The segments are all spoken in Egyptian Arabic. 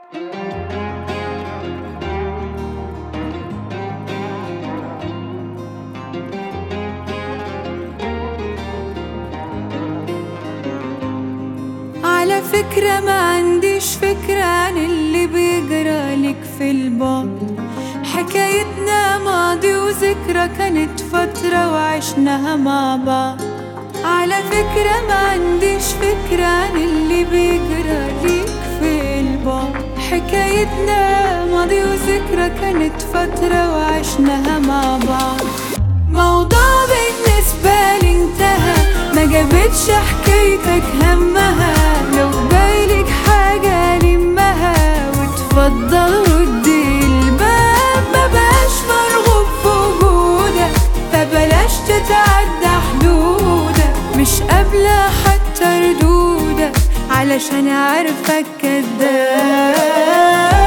على فكرة ما عنديش فكرة عن اللي بيجرى لك في البعد حكايتنا ماضي وذكرى كانت فترة وعشناها مع بعض على فكرة ما عنديش فكرة عن اللي بيجرى ليك في البعد حكايتنا ماضي وذكرى كانت فترة وعشناها مع بعض موضوع بالنسبة لي انتهى ما جابتش حكايتك همها لو بالك حاجة لمها وتفضل ردي الباب ما بقاش مرغوب في وجودك فبلاش تتعدى حدودك مش قابلة حتى ردودك علشان عارفك كداب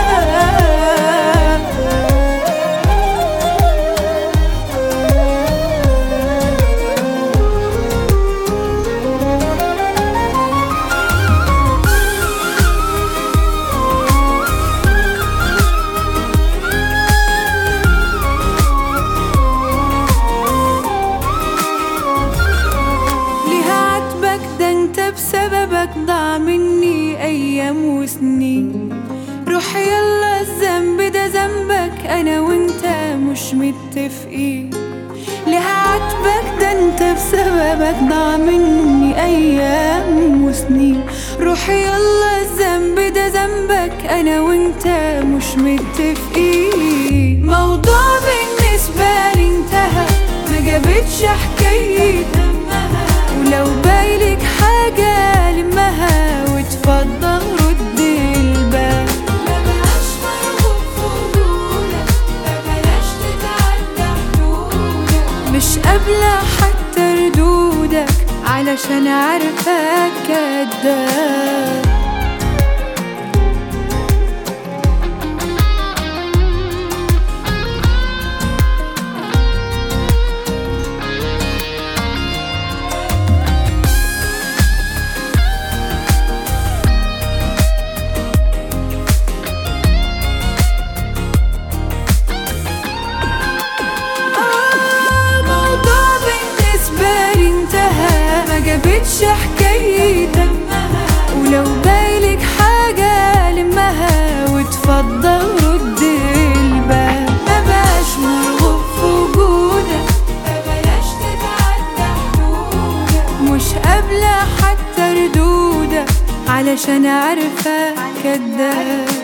ليه عاتبك ده انت بسببك ضاع مني ايام وسنين روح يلا الذنب ده ذنبك انا وانت مش متفقين ليه عاتبك ده انت بسببك ضاع مني ايام وسنين روح يلا الذنب ده ذنبك انا وانت مش متفقين موضوع بالنسبة لي انتهى ما جابتش حكاية همها ولو بايلك حاجة لمها وتفضل رد الباب ما بقاش مرغوب في وجودك فبلاش تتعدى حدودك مش قابلة حتى ردودك علشان عارفك كداب آه، موضوع بالنسبة لي انتهى ما جابتش حكاية همها ولو بايلك حاجة لمها وتفضل رد الباب ما بقاش مرغوب في وجودك فبلاش تتعدى حدودك مش قابلة حتى ردودك علشان عارفة كداب